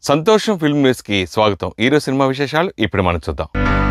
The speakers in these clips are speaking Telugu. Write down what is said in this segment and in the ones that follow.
సంతోషం ఫిల్మ్ న్యూస్ కి స్వాగతం ఈరోజు సినిమా విశేషాలు ఇప్పుడు మనం చూద్దాం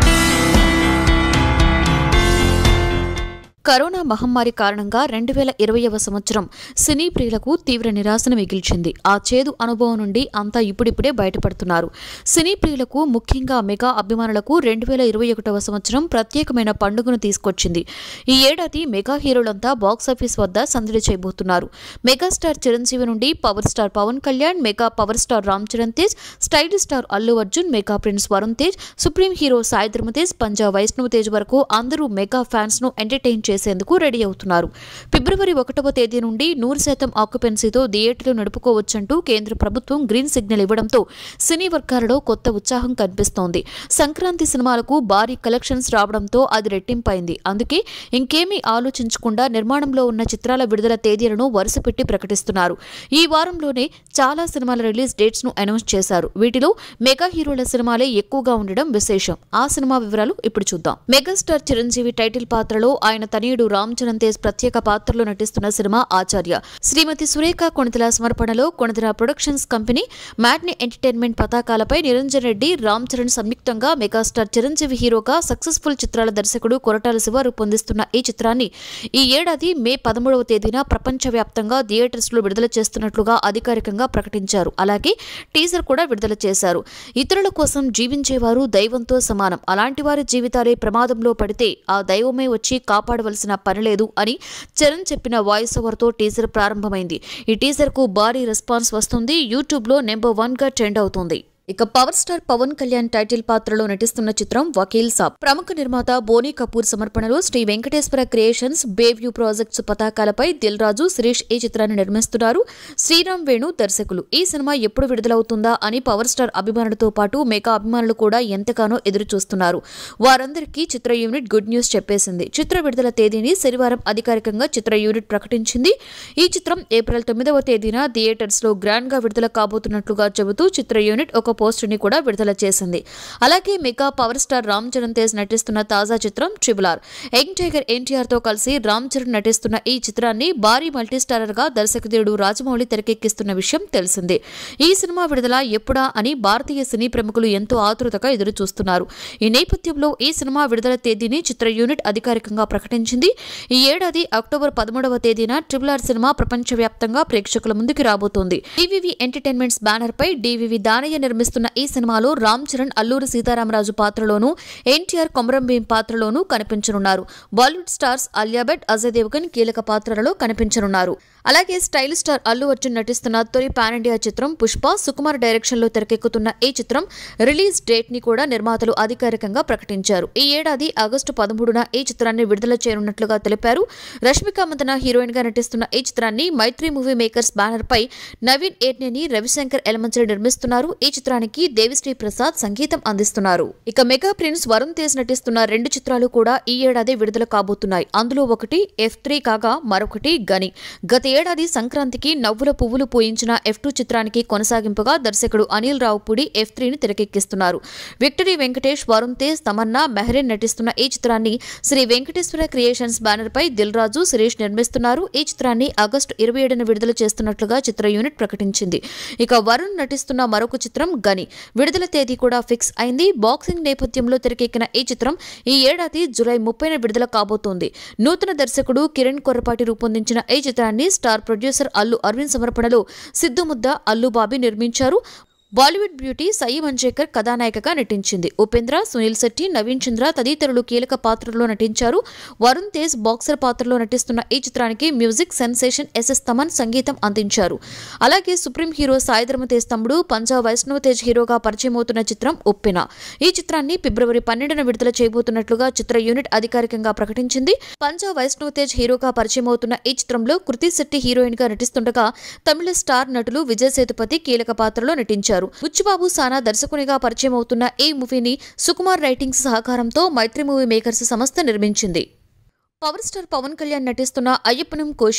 కరోనా మహమ్మారి కారణంగా రెండు వేల ఇరవైవ సంవత్సరం సినీ ప్రియులకు తీవ్ర నిరాశను మిగిల్చింది ఆ చేదు అనుభవం నుండి అంతా ఇప్పుడిప్పుడే బయటపడుతున్నారు సినీ ప్రియులకు ముఖ్యంగా మెగా అభిమానులకు రెండు వేల ఇరవై ఒకటవ సంవత్సరం ప్రత్యేకమైన పండుగను తీసుకొచ్చింది ఈ ఏడాది మెగా హీరోలంతా బాక్సాఫీస్ వద్ద సందడి చేయబోతున్నారు మెగాస్టార్ చిరంజీవి నుండి power star Pawan Kalyan mega power star Ram Charan Tej style star Allu Arjun mega prince Varun Tej supreme hero Sai Dharam Tej Panja Vaishnav Tej వరకు అందరూ మెగా ఫ్యాన్స్ ను ఎంటర్టైన్ చేసేందుకు రెడీ అవుతున్నారు ఫిబ్రవరి ఒకటవ తేదీ నుండి నూరు శాతం ఆక్యుపెన్సీతో థియేటర్లు నడుపుకోవచ్చంటూ కేంద్ర ప్రభుత్వం గ్రీన్ సిగ్నల్ ఇవ్వడంతో సినీ వర్గాలలో కొత్త ఉత్సాహం కనిపిస్తోంది సంక్రాంతి సినిమాలకు భారీ కలెక్షన్స్ రావడంతో అది రెట్టింపైంది అందుకే ఇంకేమీ ఆలోచించకుండా నిర్మాణంలో ఉన్న చిత్రాల విడుదల తేదీలను వరుసపెట్టి ప్రకటిస్తున్నారు ఈ వారంలోనే చాలా సినిమాల రిలీజ్ డేట్స్ ను అనౌన్స్ చేశారు వీటిలో మెగా హీరోల సినిమాలే ఎక్కువగా ఉండడం విశేషం ఆ సినిమా వివరాలు ఇప్పుడు చూద్దాం మెగాస్టార్ చిరంజీవి టైటిల్ పాత్రలో ఆయన తనయుడు రామ్ చరణ్ తేజ్ ప్రత్యేక పాత్రలో నటిస్తున్న సినిమా ఆచార్య శ్రీమతి సురేఖ కొణితల సమర్పణలో Konidela productions company matinee entertainment పతాకాలపై నిరంజన్ రెడ్డి రామ్ చరణ్ సంయుక్తంగా మెగాస్టార్ చిరంజీవి హీరోగా సక్సెస్ఫుల్ చిత్రాల దర్శకుడు కొరటాల శివ రూపొందిస్తున్న ఈ చిత్రాన్ని ఈ ఏడాది మే పదమూడవ తేదీన ప్రపంచవ్యాప్తంగా థియేటర్స్ లో విడుదల చేస్తున్నట్లుగా అధికారికంగా ప్రకటించారు అలాగే టీజర్ కూడా విడుదల చేశారు ఇతరుల కోసం జీవించేవారు దైవంతో సమానం అలాంటి వారి జీవితాలే ప్రమాదంలో పడితే ఆ దైవమే వచ్చి కాపాడవలసిన పనిలేదు అని చరణ్ చెప్పిన వాయిస్ ఓవర్తో టీజర్ ప్రారంభమైంది ఈ టీజర్ కు భారీ రెస్పాన్స్ వస్తుంది యూట్యూబ్ లో నెంబర్ వన్ గా ట్రెండ్ అవుతుంది ఇక power star Pawan Kalyan title పాత్రలో నటిస్తున్న చిత్రం వకీల్ సాబ్ ప్రముఖ నిర్మాత బోనీ కపూర్ సమర్పణలో Sri Venkateswara creations Bayview projects పతాకాలపై దిల్ రాజు శిరీష్ ఈ చిత్రాన్ని నిర్మిస్తున్నారు శ్రీరామ్ వేణు దర్శకులు ఈ సినిమా ఎప్పుడు విడుదలవుతుందా అని పవర్ స్టార్ అభిమానులతో పాటు మెగా అభిమానులు కూడా ఎంతగానో ఎదురు చూస్తున్నారు వారందరికీ చిత్ర యూనిట్ గుడ్ న్యూస్ చెప్పేసింది చిత్ర విడుదల తేదీని శనివారం అధికారికంగా చిత్ర యూనిట్ ప్రకటించింది ఈ చిత్రం ఏప్రిల్ తొమ్మిదవ తేదీన థియేటర్స్ లో గ్రాండ్ గా విడుదల కాబోతున్నట్లుగా చెబుతూ చిత్ర యూనిట్ ఒక పోస్టర్ ని కూడా విడుదల చేసింది అలాగే mega power star Ram Charan Tej నటిస్తున్న తాజా చిత్రం triple R young tiger NTR తో కలిసి రామ్ చరణ్ నటిస్తున్న ఈ చిత్రాన్ని భారీ మల్టీస్టారర్ గా దర్శకుడు రాజమౌళి తెరకెక్కిస్తున్న విషయం తెలిసిందే ఈ సినిమా విడుదల ఎప్పుడా అని భారతీయ సినీ ప్రముఖులు ఎంతో ఆతృతగా ఎదురు చూస్తున్నారు ఈ నేపథ్యంలో ఈ సినిమా విడుదల తేదీని చిత్ర యూనిట్ అధికారికంగా ప్రకటించింది ఈ ఏడాది అక్టోబర్ పదమూడవ తేదీన ట్రిబుల్ ఆర్ సినిమా ప్రపంచవ్యాప్తంగా ప్రేక్షకుల ముందుకు రాబోతోంది డివివి ఎంటర్టైన్మెంట్స్ బ్యానర్ పై డివివి దానయ్య నిర్మిస్తున్న ఈ సినిమాలో రామ్ చరణ్ అల్లూరి సీతారామరాజు పాత్రలోనూ ఎన్టీఆర్ కొమరం భీం పాత్రలోనూ కనిపించనున్నారు బాలీవుడ్ స్టార్స్ అలియా భట్ అజయ్ దేవగన్ కీలక పాత్రలలో కనిపించనున్నారు అలాగే స్టైల్ స్టార్ అల్లు అర్జున్ నటిస్తున్న తొలి పాన్ ఇండియా చిత్రం పుష్ప సుకుమార్ డైరెక్షన్ లో తెరకెక్కుతున్న ఈ చిత్రం రిలీజ్ డేట్ ని కూడా నిర్మాతలు అధికారికంగా ప్రకటించారు ఈ ఏడాది ఆగస్టు పదమూడున ఈ చిత్రాన్ని విడుదల చేయనున్నట్లుగా తెలిపారు రష్మిక మందన హీరోయిన్ గా నటిస్తున్న ఈ చిత్రాన్ని మైత్రి మూవీ మేకర్స్ బ్యానర్ పై నవీన్ ఏట్నేని రవిశంకర్ ఎలమంచరి నిర్మిస్తున్నారు ఈ చిత్రానికి దేవిశ్రీ ప్రసాద్ సంగీతం అందిస్తున్నారు ఇక మెగా ప్రిన్స్ వరుణ్ తేజ్ నటిస్తున్న రెండు చిత్రాలు కూడా ఈ ఏడాది విడుదల కాబోతున్నాయి అందులో ఒకటి ఎఫ్ త్రీ కాగా మరొకటి గని గత ఏడాది సంక్రాంతికి నవ్వుల పువ్వులు పూయించిన ఎఫ్ టూ చిత్రానికి కొనసాగింపుగా దర్శకుడు అనిల్ రావుపూడి ఎఫ్ త్రీని తెరకెక్కిస్తున్నారు విక్టరీ వెంకటేష్ వరుణ్ తేజ్ తమన్నా మెహరీన్ నటిస్తున్న ఈ చిత్రాన్ని శ్రీ వెంకటేశ్వర క్రియేషన్స్ బ్యానర్ పై దిల్ రాజు సురేష్ నిర్మిస్తున్నారు ఈ చిత్రాన్ని ఆగస్టు ఇరవై ఏడున విడుదల చేస్తున్నట్లుగా చిత్ర యూనిట్ ప్రకటించింది ఇక వరుణ్ నటిస్తున్న మరొక చిత్రం గని విడుదల తేదీ కూడా ఫిక్స్ అయింది బాక్సింగ్ నేపథ్యంలో తెరకెక్కిన ఈ చిత్రం ఈ ఏడాది జూలై ముప్పైన విడుదల కాబోతోంది నూతన దర్శకుడు కిరణ్ కొర్రపాటి రూపొందించిన ఈ చిత్రాన్ని స్టార్ ప్రొడ్యూసర్ అల్లు అరవింద్ సమర్పణలో సిద్ధు ముద్ద అల్లు బాబీ నిర్మించారు బాలీవుడ్ బ్యూటీ సయి మంజేకర్ కథానాయికగా నటించింది ఉపేంద్ర సునీల్ శెట్టి నవీన్ చంద్ర తదితరులు కీలక పాత్రల్లో నటించారు వరుణ్ తేజ్ బాక్సర్ పాత్రలో నటిస్తున్న ఈ చిత్రానికి మ్యూజిక్ సెన్సేషన్ ఎస్ఎస్ తమన్ సంగీతం అందించారు అలాగే సుప్రీం హీరో సాయి ధర్మ తేజ్ తమ్ముడు పంజాబ్ వైష్ణవ్ తేజ్ హీరోగా పరిచయం అవుతున్న చిత్రం ఉప్పెన ఈ చిత్రాన్ని ఫిబ్రవరి పన్నెండున విడుదల చేయబోతున్నట్లుగా చిత్ర యూనిట్ అధికారికంగా ప్రకటించింది పంజాబ్ వైష్ణవ్ తేజ్ హీరోగా పరిచయం అవుతున్న ఈ చిత్రంలో కృతి శెట్టి హీరోయిన్ గా నటిస్తుండగా తమిళ స్టార్ నటులు విజయ్ సేతుపతి కీలక పాత్రలో నటించారు బుచ్చిబాబు సానా దర్శకునిగా పరిచయం అవుతున్న ఈ మూవీని సుకుమార్ రైటింగ్స్ సహకారంతో మైత్రి మూవీ మేకర్స్ సంస్థ నిర్మించింది పవర్ స్టార్ పవన్ కళ్యాణ్ నటిస్తున్న అయ్యప్పనం కోశ్యం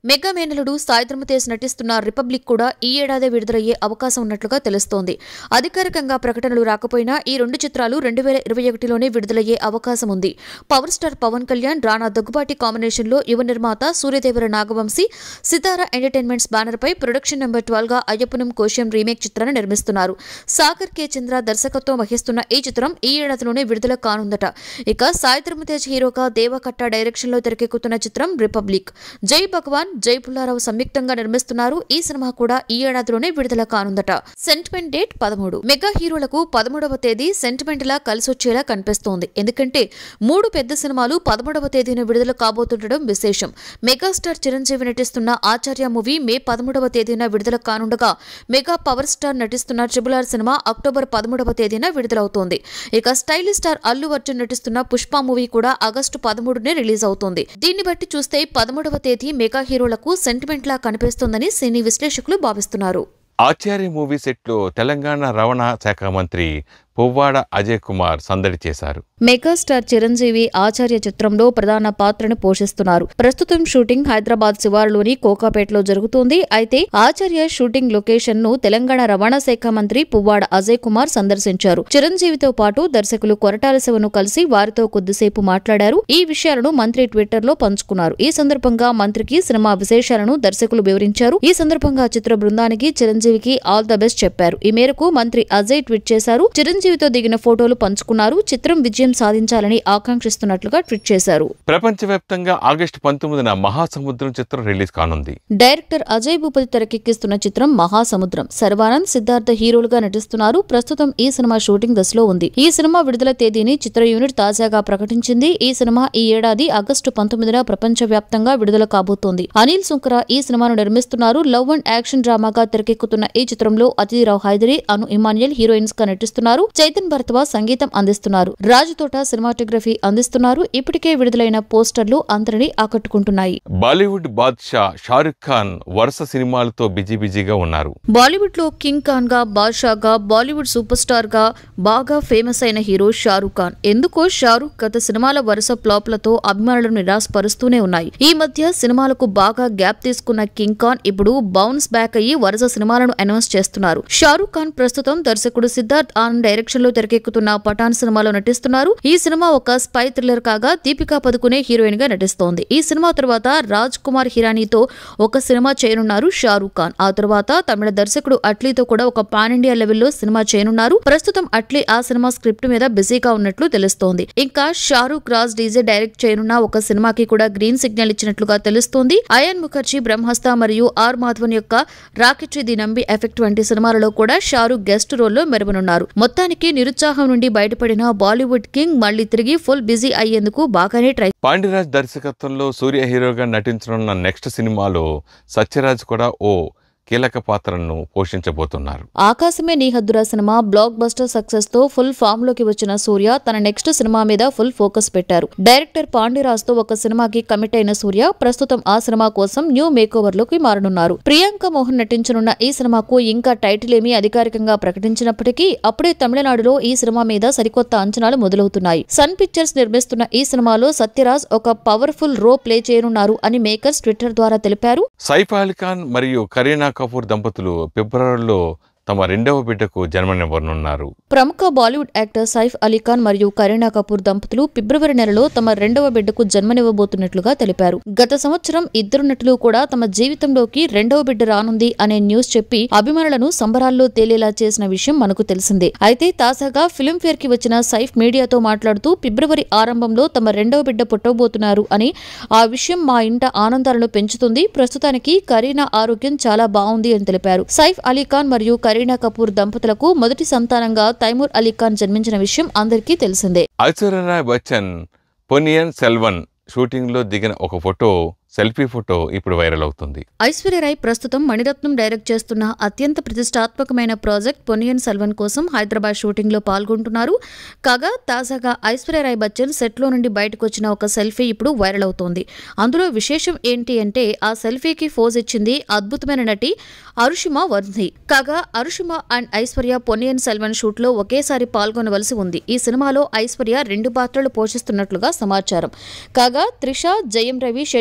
మెగా మేనలుడు సాయి ధర్మతేజ్ నటిస్తున్న రిపబ్లిక్ కూడా ఈ ఏడాది విడుదలయ్యే అవకాశం ఉన్నట్లుగా తెలుస్తోంది అధికారికంగా ప్రకటనలు రాకపోయినా ఈ రెండు చిత్రాలు రెండు వేల ఇరవై ఒకటిలోనే విడుదలయ్యే అవకాశం ఉంది పవర్ స్టార్ పవన్ కళ్యాణ్ రాణా దగ్గుబాటి కాంబినేషన్లో యువ నిర్మాత సూర్యదేవర నాగవంశీ సితారా ఎంటర్టైన్మెంట్స్ బ్యానర్ పై ప్రొడక్షన్ నెంబర్ ట్వెల్వ్ గా అయ్యప్పనం కోశ్యం రీమేక్ చిత్రాన్ని నిర్మిస్తున్నారు సాగర్ కే చంద్ర దర్శకత్వం వహిస్తున్న ఈ చిత్రం ఈ ఏడాదిలోనే విడుదల కానుందట ఇక సాయి ధర్మతేజ్ హీరోగా దేవకట్ట డైరెక్షన్ లో తెరకెక్కుతున్న చిత్రం రిపబ్లిక్ జై భగవాన్ జై పుల్లారావు సంయుక్తంగా నిర్మిస్తున్నారు ఈ సినిమా కూడా ఈ ఏడాదిలోనే విడుదల కానుందట సెంటిమెంట్ డేట్ పదమూడు మెగా హీరోలకు పదమూడవ తేదీ సెంటిమెంట్ లా కలిసొచ్చేలా కనిపిస్తోంది ఎందుకంటే మూడు పెద్ద సినిమాలు పదమూడవ తేదీన విడుదల కాబోతుండడం విశేషం మెగాస్టార్ చిరంజీవి నటిస్తున్న ఆచార్య మూవీ మే పదమూడవ తేదీన విడుదల కానుండగా మెగా పవర్ స్టార్ నటిస్తున్న ట్రిబుల్ ఆర్ సినిమా అక్టోబర్ పదమూడవ తేదీన విడుదలవుతోంది ఇక స్టైలిష్ స్టార్ అల్లు అర్జున్ నటిస్తున్న పుష్ప మూవీ కూడా ఆగస్టు పదమూడునే రిలీజ్ అవుతోంది దీన్ని బట్టి చూస్తే పదమూడవ తేదీ మెగా హీరోలకు సెంటిమెంట్ లా కనిపిస్తోందని సినీ విశ్లేషకులు భావిస్తున్నారు ఆచార్య మూవీ సెట్లో తెలంగాణ రవాణా శాఖ మంత్రి పువ్వాడ అజయ్ కుమార్ సందడి చేశారు మెగాస్టార్ చిరంజీవి ఆచార్య చిత్రంలో ప్రధాన పాత్రను పోషిస్తున్నారు ప్రస్తుతం షూటింగ్ హైదరాబాద్ శివారులోని కోకాపేటలో జరుగుతోంది అయితే ఆచార్య షూటింగ్ లొకేషన్ ను తెలంగాణ రవాణా శాఖ మంత్రి పువ్వాడ అజయ్ కుమార్ సందర్శించారు చిరంజీవితో పాటు దర్శకులు కొరటాల శివను కలిసి వారితో కొద్దిసేపు మాట్లాడారు ఈ విషయాలను మంత్రి ట్విట్టర్ లో పంచుకున్నారు ఈ సందర్భంగా మంత్రికి సినిమా విశేషాలను దర్శకులు వివరించారు ఈ సందర్భంగా చిత్ర బృందానికి చిరంజీవికి ఆల్ ద బెస్ట్ చెప్పారు ఈ మేరకు మంత్రి అజయ్ ట్వీట్ చేశారు చిరంజీవితో దిగిన ఫోటోలు పంచుకున్నారు చిత్రం విజయం సాధించాలని ఆకాంక్షిస్తున్నట్లుగా ట్వీట్ చేశారు ప్రపంచవ్యాప్తంగా ఆగస్టు పంతొమ్మిదిన మహాసముద్రం చిత్రం రిలీజ్ కానుంది డైరెక్టర్ అజయ్ భూపతి తెరకెక్కిస్తున్న చిత్రం మహాసముద్రం శర్వానంద్ సిద్ధార్థ హీరోలుగా నటిస్తున్నారు ప్రస్తుతం ఈ సినిమా షూటింగ్ దశలో ఉంది ఈ సినిమా విడుదల తేదీని చిత్ర యూనిట్ తాజాగా ప్రకటించింది ఈ సినిమా ఈ ఏడాది ఆగస్టు పంతొమ్మిదిన ప్రపంచవ్యాప్తంగా విడుదల కాబోతోంది అనిల్ సుంకర ఈ సినిమాను నిర్మిస్తున్నారు లవ్ అండ్ యాక్షన్ డ్రామాగా తెరకెక్కుతున్న ఈ చిత్రంలో అతిథిరావు హైదరి అను ఇమాన్యుయల్ హీరోయిన్స్ గా నటిస్తున్నారు చైతన్ భరద్వాజ్ సంగీతం అందిస్తున్నారు రాజుతోట సినిమాటోగ్రఫీ అందిస్తున్నారు ఇప్పటికే విడుదలైన పోస్టర్లు అందరినీ ఆకట్టుకుంటున్నాయి బాలీవుడ్ బాద్షా షారుఖ్ ఖాన్ వరుస సినిమాలతో బిజీ బిజీగా ఉన్నారు బాలీవుడ్ లో కింగ్ ఖాన్ గా బాద్షాగా బాలీవుడ్ సూపర్ స్టార్ గా బాగా ఫేమస్ అయిన హీరో షారూక్ ఖాన్ ఎందుకో షారూక్ గత సినిమాల వరుస ఫ్లాప్లతో అభిమానులను నిరాశపరుస్తూనే ఉన్నాయి ఈ మధ్య సినిమాలకు బాగా గ్యాప్ తీసుకున్న కింగ్ ఖాన్ ఇప్పుడు బౌన్స్ బ్యాక్ అయ్యి వరుస సినిమాలను అనౌన్స్ చేస్తున్నారు షారూక్ ఖాన్ ప్రస్తుతం దర్శకుడు సిద్ధార్థ్ ఆనంద్ డైరెక్షన్ లో తెరకెక్కుతున్న పఠాన్ సినిమాలో నటిస్తున్నారు ఈ సినిమా ఒక స్పై థ్రిల్లర్ కాగా దీపికా పదుకునే హీరోయిన్ గా నటిస్తోంది ఈ సినిమా తర్వాత రాజ్ కుమార్ హిరానీతో ఒక సినిమా చేయనున్నారు షారూక్ ఖాన్ ఆ తర్వాత తమిళ దర్శకుడు అట్లీతో కూడా ఒక పాన్ ఇండియా లెవెల్లో సినిమా చేయనున్నారు ప్రస్తుతం అట్లీ ఆ సినిమా స్క్రిప్ట్ మీద బిజీగా ఉన్నట్లు తెలుస్తోంది ఇంకా షారూక్ రాజ్ డీజే డైరెక్ట్ చేయనున్న ఒక సినిమాకి కూడా గ్రీన్ సిగ్నల్ ఇచ్చినట్లుగా తెలుస్తోంది అయాన్ ముఖర్జీ బ్రహ్మస్త మరియు ఆర్ మాధవన్ యొక్క రాకెట్రీ ది నంబి ఎఫెక్ట్ వంటి సినిమాలలో కూడా షారూక్ గెస్ట్ రోల్లో మెరవనున్నారు మొత్తానికి నిరుత్సాహం నుండి బయటపడిన బాలీవుడ్ కింగ్ మళ్లీ తిరిగి ఫుల్ బిజీ అయ్యేందుకు బాగానే ట్రై పాండిరాజ్ దర్శకత్వంలో సూర్య హీరోగా నటించనున్న నెక్స్ట్ సినిమాలో సత్యరాజ్ కూడా ఓ కీలక పాత్రను పోషించబోతున్నారు ఆకాశమే నీ హద్దురా సినిమా బ్లాక్ బస్టర్ సక్సెస్ తో ఫుల్ ఫామ్ లోకి వచ్చిన సూర్య తన నెక్స్ట్ సినిమా మీద ఫుల్ ఫోకస్ పెట్టారు డైరెక్టర్ పాండిరాజ్ తో ఒక సినిమాకి కమిట్ అయిన సూర్య ప్రస్తుతం ఆ సినిమా కోసం న్యూ మేకోవర్ లోకి మారనున్నారు ప్రియాంక మోహన్ నటించనున్న ఈ సినిమాకు ఇంకా టైటిల్ ఏమీ అధికారికంగా ప్రకటించినప్పటికీ అప్పుడే తమిళనాడులో ఈ సినిమా మీద సరికొత్త అంచనాలు మొదలవుతున్నాయి సన్ పిక్చర్స్ నిర్మిస్తున్న ఈ సినిమాలో సత్యరాజ్ ఒక పవర్ఫుల్ రో ప్లే చేయనున్నారు అని మేకర్స్ ట్విట్టర్ ద్వారా తెలిపారు సైఫ్ అలీ ఖాన్ మరియు కరీనా కపూర్ దంపతులు ఫిబ్రవరిలో తమ రెండవ బిడ్డకు జన్మనివ్వనున్నారు ప్రముఖ బాలీవుడ్ యాక్టర్ సైఫ్ అలీ ఖాన్ మరియు కరీనా కపూర్ దంపతులు ఫిబ్రవరి నెలలో తమ రెండవ బిడ్డకు జన్మనివ్వబోతున్నట్లుగా తెలిపారు గత సంవత్సరం ఇద్దరు నటులు కూడా తమ జీవితంలోకి రెండవ బిడ్డ రానుంది అనే న్యూస్ చెప్పి అభిమానులను సంబరాల్లో తేలేలా చేసిన విషయం మనకు తెలిసిందే అయితే తాజాగా ఫిల్మ్ఫేర్ కి వచ్చిన సైఫ్ మీడియాతో మాట్లాడుతూ ఫిబ్రవరి ఆరంభంలో తమ రెండవ బిడ్డ పుట్టబోతున్నారు అని ఆ విషయం మా ఇంట ఆనందాలను పెంచుతుంది ప్రస్తుతానికి కరీనా ఆరోగ్యం చాలా బాగుంది అని తెలిపారు సైఫ్ అలీ ఖాన్ మరియు కరీనా కపూర్ దంపతులకు మొదటి సంతానంగా తైమూర్ అలీ ఖాన్ జన్మించిన విషయం అందరికీ తెలిసిందే ఐశ్వర్యరాయ్ బచ్చన్ పొనియన్ సెల్వన్ షూటింగ్లో దిగిన ఒక ఫోటో సెల్ఫీ ఫోటో ఇప్పుడు వైరల్ అవుతుంది ఐశ్వర్యరాయ్ ప్రస్తుతం మణిరత్నం డైరెక్ట్ చేస్తున్న అత్యంత ప్రతిష్టాత్మకమైన ప్రాజెక్ట్ పొనియన్ సెల్వన్ కోసం హైదరాబాద్ షూటింగ్ లో పాల్గొంటున్నారు కాగా తాజాగా ఐశ్వర్యరాయ్ బచ్చన్ సెట్ లో నుండి బయటకు వచ్చిన ఒక సెల్ఫీ ఇప్పుడు వైరల్ అవుతోంది అందులో విశేషం ఏంటి అంటే ఆ సెల్ఫీకి ఫోజ్ ఇచ్చింది అద్భుతమైన నటి అరుషిమ వర్ధి కాగా అరుషిమ అండ్ ఐశ్వర్య పొనియన్ సెల్వన్ షూట్ లో ఒకేసారి పాల్గొనవలసి ఉంది ఈ సినిమాలో ఐశ్వర్య రెండు పాత్రలు పోషిస్తున్నట్లుగా సమాచారం కాగా త్రిష జయం రవి షెడ్యూల్స్ ని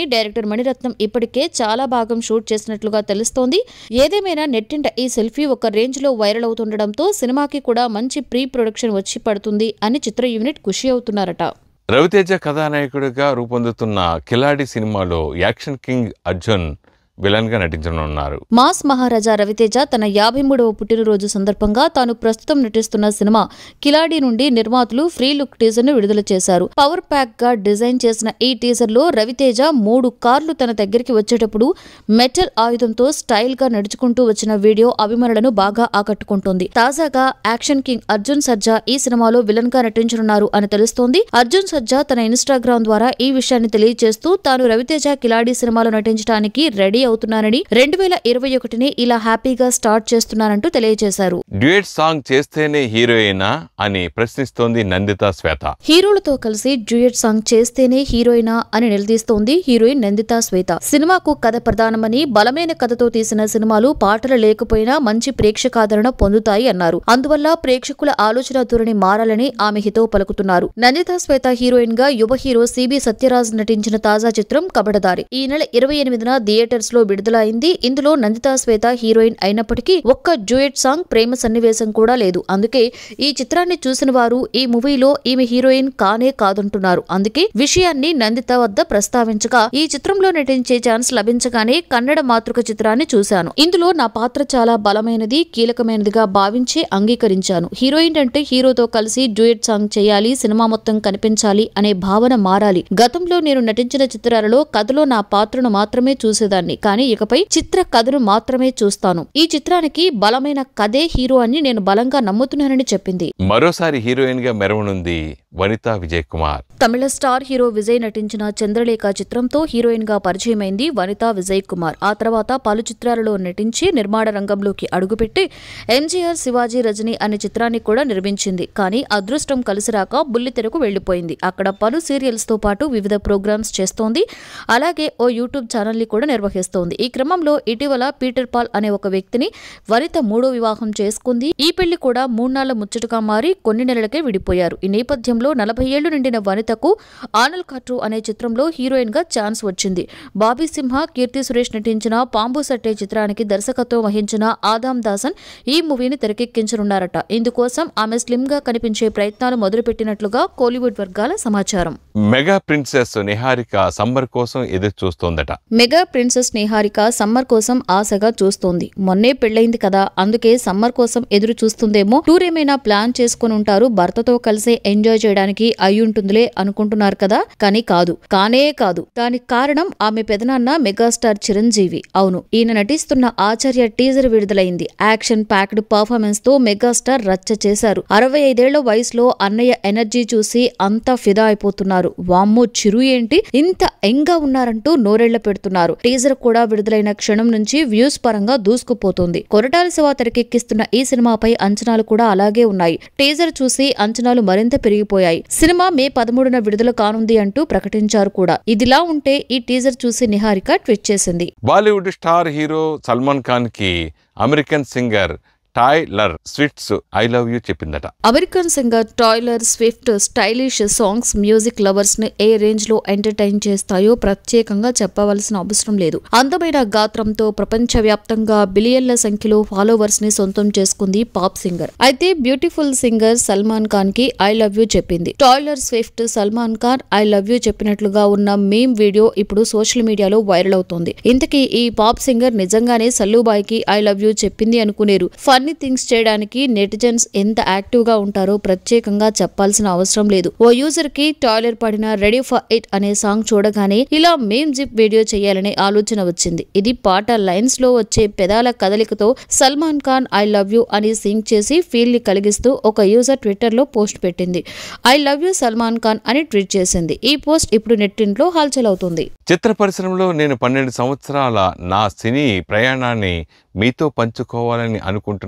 చిత్రాన్ని డైరెక్టర్ మణిరత్నం ఇప్పటికే చాలా భాగం షూట్ చేసినట్లుగా తెలుస్తోంది ఏదేమైనా నెట్టింట ఈ సెల్ఫీ ఒక రేంజ్ లో వైరల్ అవుతుండటంతో సినిమాకి కూడా మంచి ప్రీ ప్రొడక్షన్ వచ్చి పడుతుంది అని చిత్ర యూనిట్ ఖుషి అవుతున్నారట రవితేజ కథానాయకుడిగా రూపొందుతున్న కిలాడి సినిమాలో యాక్షన్ కింగ్ అర్జున్ విలన్గా నటించనున్నారు మాస్ మహారాజా రవితేజ తన యాభై మూడవ పుట్టినరోజు సందర్భంగా తాను ప్రస్తుతం నటిస్తున్న సినిమా కిలాడి నుండి నిర్మాతలు ఫ్రీ లుక్ టీజర్ ను విడుదల చేశారు పవర్ ప్యాక్ గా డిజైన్ చేసిన ఈ టీజర్ లో రవితేజ మూడు కార్లు తన దగ్గరికి వచ్చేటప్పుడు మెటల్ ఆయుధంతో స్టైల్ గా నడుచుకుంటూ వచ్చిన వీడియో అభిమానులను బాగా ఆకట్టుకుంటోంది తాజాగా యాక్షన్ కింగ్ అర్జున్ సర్జా ఈ సినిమాలో విలన్ గా నటించనున్నారు అని తెలుస్తోంది అర్జున్ సర్జా తన ఇన్స్టాగ్రామ్ ద్వారా ఈ విషయాన్ని తెలియజేస్తూ తాను రవితేజ కిలాడి సినిమాలో నటించడానికి రెడీ అవుతున్నానని రెండు వేల ఇరవై ఒకటిని ఇలా హ్యాపీగా స్టార్ట్ చేస్తున్నానంటూ తెలియజేశారు డ్యూయట్ సాంగ్ చేస్తేనే హీరోయినా అని ప్రశ్నిస్తోంది నందిత శ్వేత హీరోలతో కలిసి డ్యూయట్ సాంగ్ చేస్తేనే హీరోయినా అని నిలదీస్తోంది హీరోయిన్ నందితా శ్వేత సినిమాకు కథ ప్రధానమని బలమైన కథతో తీసిన సినిమాలు పాటలు లేకపోయినా మంచి ప్రేక్షకాదరణ పొందుతాయి అన్నారు అందువల్ల ప్రేక్షకుల ఆలోచన ధోరణి మారాలని ఆమె హితవు పలుకుతున్నారు నందితా శ్వేత హీరోయిన్ గా యువ హీరో సిబి సత్యరాజ్ నటించిన తాజా చిత్రం కబడదారి ఈ నెల ఇరవై ఎనిమిదిన థియేటర్స్ లో విడుదల అయింది ఇందులో నందితా శ్వేత హీరోయిన్ అయినప్పటికీ ఒక్క డ్యూయట్ సాంగ్ ప్రేమ సన్నివేశం కూడా లేదు అందుకే ఈ చిత్రాన్ని చూసిన వారు ఈ మూవీలో ఈమె హీరోయిన్ కానే కాదంటున్నారు అందుకే విషయాన్ని నందిత వద్ద ప్రస్తావించగా ఈ చిత్రంలో నటించే ఛాన్స్ లభించగానే కన్నడ మాతృక చిత్రాన్ని చూశాను ఇందులో నా పాత్ర చాలా బలమైనది కీలకమైనదిగా భావించి అంగీకరించాను హీరోయిన్ అంటే హీరోతో కలిసి డ్యూయట్ సాంగ్ చేయాలి సినిమా మొత్తం కనిపించాలి అనే భావన మారాలి గతంలో నేను నటించిన చిత్రాలలో కథలో నా పాత్రను మాత్రమే చూసేదాన్ని కానీ ఇకపై చిత్ర కథను మాత్రమే చూస్తాను ఈ చిత్రానికి బలమైన కథే హీరో అని నేను బలంగా నమ్ముతున్నానని చెప్పింది మరోసారి హీరోయిన్ గా మెరవనుంది వనితా విజయ్ కుమార్ తమిళ స్టార్ హీరో విజయ్ నటించిన చంద్రలేఖ చిత్రంతో హీరోయిన్ గా పరిచయమైంది వనితా విజయ్ కుమార్ ఆ తర్వాత పలు చిత్రాలలో నటించి నిర్మాణ రంగంలోకి అడుగుపెట్టి ఎంజీఆర్ శివాజీ రజనీ అనే చిత్రాన్ని కూడా నిర్మించింది కానీ అదృష్టం కలిసిరాక బుల్లితెరకు వెళ్లిపోయింది అక్కడ పలు సీరియల్స్ తో పాటు వివిధ ప్రోగ్రామ్స్ చేస్తోంది అలాగే ఓ యూట్యూబ్ ఛానల్ ని కూడా నిర్వహిస్తోంది ఈ క్రమంలో ఇటీవల పీటర్ పాల్ అనే ఒక వ్యక్తిని వనిత మూడో వివాహం చేసుకుంది ఈ పెళ్లి కూడా మూడునాళ్ల ముచ్చటగా మారి కొన్ని నెలలకే విడిపోయారు ఈ నేపథ్యంలో నలభై ఏళ్లు నిండిన వనితకు ఆనల్ కట్రు అనే చిత్రంలో హీరోయిన్ గా ఛాన్స్ వచ్చింది బాబీ సింహ కీర్తి సురేష్ నటించిన పాంబు సట్టే చిత్రానికి దర్శకత్వం వహించిన ఆదాం దాసన్ ఈ మూవీని తెరకెక్కించనున్నారట ఇందుకోసం ఆమె స్లిమ్ గా కనిపించే ప్రయత్నాలు మొదలుపెట్టినట్లుగా కోలీవుడ్ వర్గాల సమాచారం మెగా ప్రిన్సెస్ నిహారిక సమ్మర్ కోసం ఎదురు చూస్తోందట మెగా ప్రిన్సెస్ నిహారిక సమ్మర్ కోసం ఆశగా చూస్తోంది మొన్నే పెళ్లైంది కదా అందుకే సమ్మర్ కోసం ఎదురు చూస్తుందేమో టూర్ ఏమైనా ప్లాన్ చేసుకుని ఉంటారు భర్తతో కలిసే ఎంజాయ్ చేయడానికి అయ్యుంటుందిలే అనుకుంటున్నారు కదా కానీ కాదు కానే కాదు దానికి కారణం ఆమె పెదనాన్న మెగాస్టార్ చిరంజీవి అవును ఈయన నటిస్తున్న ఆచార్య టీజర్ విడుదలైంది యాక్షన్ ప్యాక్డ్ పర్ఫార్మెన్స్ తో మెగాస్టార్ రచ్చ చేశారు అరవై ఐదేళ్ల వయసులో అన్నయ్య ఎనర్జీ చూసి అంతా ఫిదా అయిపోతున్నారు వామ్మో చిరు ఏంటి ఇంత ఎంగా ఉన్నారంటూ నోరెళ్ల పెడుతున్నారు టీజర్ కూడా విడుదలైన క్షణం నుంచి వ్యూస్ పరంగా దూసుకుపోతోంది కొరటాల శివ తెరకెక్కిస్తున్న ఈ సినిమాపై అంచనాలు కూడా అలాగే ఉన్నాయి టీజర్ చూసి అంచనాలు మరింత పెరిగిపోయాయి సినిమా మే పదమూడున విడుదల కానుంది అంటూ ప్రకటించారు కూడా ఇదిలా ఉంటే ఈ టీజర్ చూసి నిహారిక ట్వీట్ చేసింది బాలీవుడ్ స్టార్ హీరో సల్మాన్ ఖాన్ కి అమెరికన్ సింగర్ టైలర్ స్విట్స్ ఐ లవ్ యూ చెప్పిందట American singer Taylor Swift stylish songs music lovers ని ఏ రేంజ్ లో ఎంటర్టైన్ చేస్తాయో ప్రత్యేకంగా చెప్పవలసిన అవసరం లేదు అందమైన గాత్రంతో ప్రపంచవ్యాప్తంగా బిలియన్ల సంఖ్యలో ఫాలోవర్స్ ని సొంతం చేసుకుంది పాప్ సింగర్ అయితే బ్యూటిఫుల్ సింగర్ సల్మాన్ ఖాన్ కి ఐ లవ్ యూ చెప్పింది Taylor Swift Salman Khan I love you చెప్పినట్లుగా ఉన్న మేమ్ వీడియో ఇప్పుడు సోషల్ మీడియాలో వైరల్ అవుతోంది ఇంతకీ ఈ పాప్ సింగర్ నిజంగానే సల్లుబాయ్ కి ఐ లవ్ యూ చెప్పింది అనుకునేరు ఫన్నీ థింగ్స్ చేయడానికి నెటిజన్స్ ఎంత యాక్టివ్ గా ఉంటారో ప్రత్యేకంగా చెప్పాల్సిన అవసరం లేదు ఓ యూజర్ కి టాయిలర్ పడిన రెడీ ఫర్ ఇట్ అనే సాంగ్ చూడగానే ఇలా మేమ్ జిప్ వీడియో చేయాలనే ఆలోచన వచ్చింది ఇది పాట లైన్స్ లో వచ్చే పెదాల కదలికతో Salman Khan I love you అని సింగ్ చేసి ఫీల్ ని కలిగిస్తూ ఒక యూజర్ ట్విట్టర్ లో పోస్ట్ పెట్టింది I love you Salman Khan అని ట్వీట్ చేసింది ఈ పోస్ట్ ఇప్పుడు నెట్టింట్లో హల్చల్ అవుతుంది చిత్ర పరిశ్రమలో నేను పన్నెండు సంవత్సరాల నా సినీ ప్రయాణాన్ని మీతో పంచుకోవాలని అనుకుంటున్నాను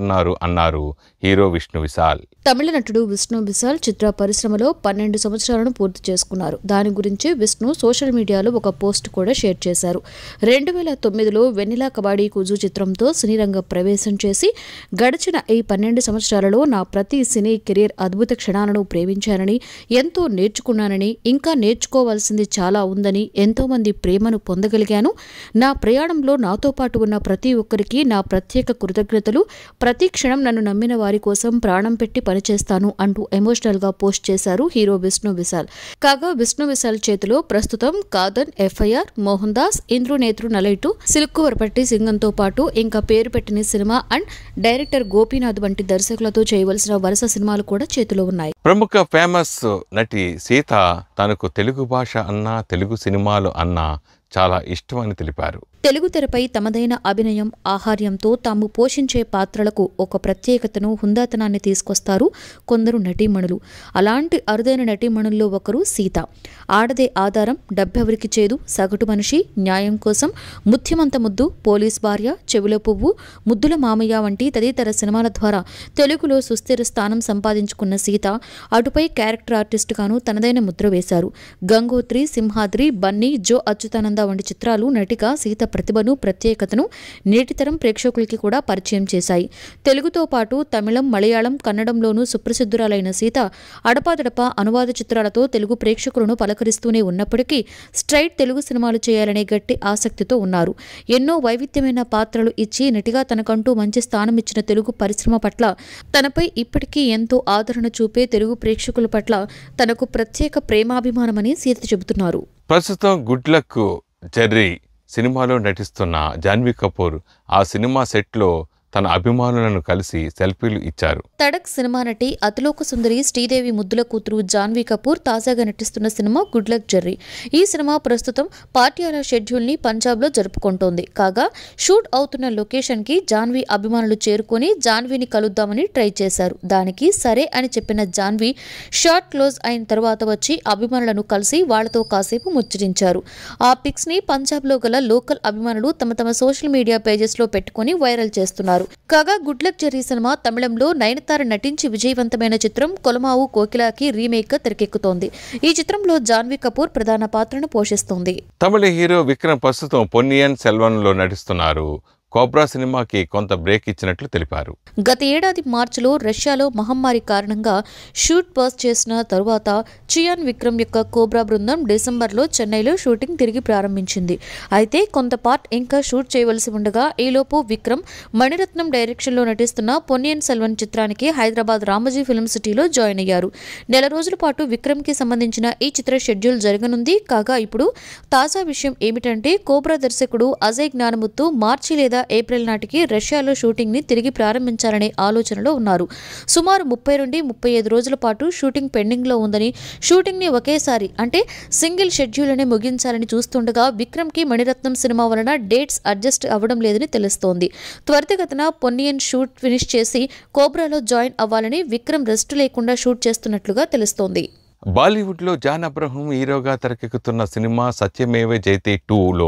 ఇష్టపడుతున్నారు అన్నారు హీరో విష్ణు విశాల్ తమిళ నటుడు విష్ణు విశాల్ చిత్ర పరిశ్రమలో పన్నెండు సంవత్సరాలను పూర్తి చేసుకున్నారు దాని గురించి విష్ణు సోషల్ మీడియాలో ఒక పోస్ట్ కూడా షేర్ చేశారు రెండు వేల తొమ్మిదిలో వెన్నెలా కబాడీ కుజు చిత్రంతో సినీ రంగ ప్రవేశం చేసి గడిచిన ఈ పన్నెండు సంవత్సరాలలో నా ప్రతి సినీ కెరీర్ అద్భుత క్షణాలను ప్రేమించానని ఎంతో నేర్చుకున్నానని ఇంకా నేర్చుకోవాల్సింది చాలా ఉందని ఎంతో మంది ప్రేమను పొందగలిగాను నా ప్రయాణంలో నాతో పాటు ఉన్న ప్రతి ఒక్కరికి నా ప్రత్యేక కృతజ్ఞతలు ప్రతి క్షణం నన్ను నమ్మిన వారి కోసం ప్రాణం పెట్టి పనిచేస్తాను అంటూ ఎమోషనల్ గా పోస్ట్ చేశారు హీరో విష్ణు విశాల్ కాగా విష్ణు విశాల్ చేతిలో ప్రస్తుతం కాదన్ ఎఫ్ఐఆర్ మోహన్ దాస్ ఇంద్రు నేత్రు నలైటు సిల్క్ వరపట్టి సింగంతో పాటు ఇంకా పేరు పెట్టిన సినిమా అండ్ డైరెక్టర్ గోపీనాథ్ వంటి దర్శకులతో చేయవలసిన వరుస సినిమాలు కూడా చేతిలో ఉన్నాయి ప్రముఖ ఫేమస్ నటి సీత తనకు తెలుగు భాష అన్నా తెలుగు సినిమాలు అన్నా చాలా ఇష్టమని తెలిపారు తెలుగు తెరపై తమదైన అభినయం ఆహార్యంతో తాము పోషించే పాత్రలకు ఒక ప్రత్యేకతను హుందాతనాన్ని తీసుకొస్తారు కొందరు నటీమణులు అలాంటి అరుదైన నటీమణుల్లో ఒకరు సీత ఆడదే ఆధారం డబ్బెవరికి చేదు సగటు మనిషి న్యాయం కోసం ముత్యమంత ముద్దు పోలీస్ భార్య చెవిలో పువ్వు ముద్దుల మామయ్య వంటి తదితర సినిమాల ద్వారా తెలుగులో సుస్థిర స్థానం సంపాదించుకున్న సీత అటుపై క్యారెక్టర్ ఆర్టిస్టుగాను తనదైన ముద్ర వేశారు గంగోత్రి సింహాద్రి బన్నీ జో అచ్యుతానంద వంటి చిత్రాలు నటిగా సీత ప్రతిభను ప్రత్యేకతను నేటితరం ప్రేక్షకులకి కూడా పరిచయం చేశాయి తెలుగుతో పాటు తమిళం మలయాళం కన్నడంలోనూ సుప్రసిద్ధురాలైన సీత అడపాదడపా అనువాద చిత్రాలతో తెలుగు ప్రేక్షకులను పలకరిస్తూనే ఉన్నప్పటికీ స్ట్రైట్ తెలుగు సినిమాలు చేయాలనే గట్టి ఆసక్తితో ఉన్నారు ఎన్నో వైవిధ్యమైన పాత్రలు ఇచ్చి నటిగా తనకంటూ మంచి స్థానం ఇచ్చిన తెలుగు పరిశ్రమ పట్ల తనపై ఇప్పటికీ ఎంతో ఆదరణ చూపే తెలుగు ప్రేక్షకుల పట్ల తనకు ప్రత్యేక ప్రేమాభిమానమని సీత చెబుతున్నారు ప్రస్తుతం గుడ్ లక్ జెర్రీ సినిమాలో నటిస్తున్న జాన్వీ కపూర్ ఆ సినిమా సెట్లో తన అభిమానులను కలిసి సెల్ఫీలు ఇచ్చారు తడక్ సినిమా నటి అతిలోక సుందరి శ్రీదేవి ముద్దుల కూతురు జాన్వీ కపూర్ తాజాగా నటిస్తున్న సినిమా గుడ్ లక్ జెర్రీ ఈ సినిమా ప్రస్తుతం పాటియాలా షెడ్యూల్ ని పంజాబ్ లో జరుపుకుంటోంది కాగా షూట్ అవుతున్న లొకేషన్ కి జాన్వీ అభిమానులు చేరుకొని జాన్వీని కలుద్దామని ట్రై చేశారు దానికి సరే అని చెప్పిన జాన్వీ షార్ట్ క్లోజ్ అయిన తర్వాత వచ్చి అభిమానులను కలిసి వాళ్లతో కాసేపు ముచ్చటించారు ఆ పిక్స్ ని పంజాబ్ లో గల లోకల్ అభిమానులు తమ తమ సోషల్ మీడియా పేజెస్ లో పెట్టుకుని వైరల్ చేస్తున్నారు కాగా గుడ్ లక్ జెర్రీ సినిమా తమిళంలో నయనతార నటించి విజయవంతమైన చిత్రం కొలమావు కోకిలాకి రీమేక్ గా తెరకెక్కుతోంది ఈ చిత్రంలో జాన్వీ కపూర్ ప్రధాన పాత్రను పోషిస్తోంది తమిళ హీరో విక్రమ్ ప్రస్తుతం పొన్నియన్ సెల్వన్లో నటిస్తున్నారు కోబ్రా సినిమాకి కొంత బ్రేక్ ఇచ్చినట్లు తెలిపారు గత ఏడాది మార్చిలో రష్యాలో మహమ్మారి కారణంగా షూట్ పాస్ చేసిన తరువాత చియాన్ విక్రమ్ యొక్క కోబ్రా బృందం డిసెంబర్లో చెన్నైలో షూటింగ్ తిరిగి ప్రారంభించింది అయితే కొంత పార్ట్ ఇంకా షూట్ చేయవలసి ఉండగా ఈలోపు విక్రమ్ మణిరత్నం డైరెక్షన్లో నటిస్తున్న పొన్నియన్ సెల్వన్ చిత్రానికి హైదరాబాద్ రామోజీ ఫిల్మ్ సిటీలో జాయిన్ అయ్యారు నెల రోజుల పాటు విక్రమ్కి సంబంధించిన ఈ చిత్ర షెడ్యూల్ జరగనుంది కాగా ఇప్పుడు తాజా విషయం ఏమిటంటే కోబ్రా దర్శకుడు అజయ్ జ్ఞానముత్తు మార్చి లేదా ఏప్రిల్ నాటికి రష్యాలో షూటింగ్ ని తిరిగి ప్రారంభించాలనే ఆలోచనలో ఉన్నారు సుమారు ముప్పై నుండి ముప్పై ఐదు రోజుల పాటు షూటింగ్ పెండింగ్ లో ఉందని షూటింగ్ ని ఒకేసారి అంటే సింగిల్ షెడ్యూల్ అనే ముగించాలని చూస్తుండగా విక్రమ్ కి మణిరత్నం సినిమా వలన డేట్స్ అడ్జస్ట్ అవ్వడం లేదని తెలుస్తోంది త్వరితగతిన పొన్నియన్ షూట్ ఫినిష్ చేసి కోబ్రాలో జాయిన్ అవ్వాలని విక్రమ్ రెస్ట్ లేకుండా షూట్ చేస్తున్నట్లుగా తెలుస్తోంది బాలీవుడ్లో జాన్ అబ్రహం హీరోగా తెరకెక్కుతున్న సినిమా సత్యమేవ జైతే టూలో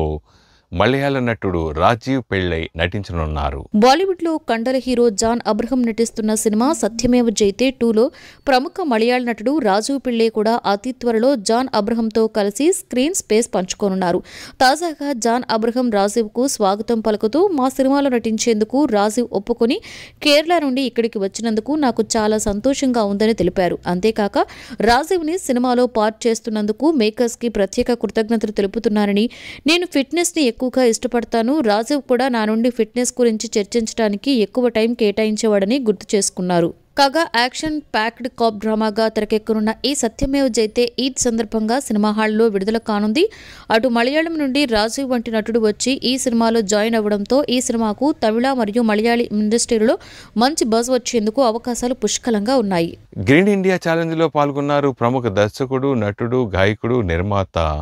మలయాళ నటుడు రాజీవ్ పెళ్ళై నటించనున్నారు బాలీవుడ్ లో కండల హీరో జాన్ అబ్రహం నటిస్తున్న సినిమా సత్యమేవ జైతే టూలో ప్రముఖ మలయాళ నటుడు రాజీవ్ పిళ్ళే కూడా అతి త్వరలో జాన్ అబ్రహంతో కలిసి స్క్రీన్ స్పేస్ పంచుకోనున్నారు తాజాగా జాన్ అబ్రహం రాజీవ్ కు స్వాగతం పలుకుతూ మా సినిమాలో నటించేందుకు రాజీవ్ ఒప్పుకొని కేరళ నుండి ఇక్కడికి వచ్చినందుకు నాకు చాలా సంతోషంగా ఉందని తెలిపారు అంతేకాక రాజీవ్ ని సినిమాలో పార్ట్ చేస్తున్నందుకు మేకర్స్ కి ప్రత్యేక కృతజ్ఞతలు తెలుపుతున్నారని నేను ఫిట్నెస్ ని ఎక్కువగా ఇష్టపడతాను రాజీవ్ కూడా నా నుండి ఫిట్నెస్ గురించి చర్చించడానికి ఎక్కువ టైం కేటాయించేవాడని గుర్తు చేసుకున్నారు కాగా యాక్షన్ ప్యాక్డ్ కాప్ డ్రామాగా తెరకెక్కనున్న ఈ సత్యమేవ్ జైతే ఈద్ సందర్భంగా సినిమా హాల్లో విడుదల కానుంది అటు మలయాళం నుండి రాజీవ్ వంటి నటుడు వచ్చి ఈ సినిమాలో జాయిన్ అవ్వడంతో ఈ సినిమాకు తమిళ మరియు మలయాళీ ఇండస్ట్రీలో మంచి బజ్ వచ్చేందుకు అవకాశాలు పుష్కలంగా ఉన్నాయి గ్రీన్ ఇండియా ఛాలెంజ్లో పాల్గొన్నారు ప్రముఖ దర్శకుడు నటుడు గాయకుడు నిర్మాత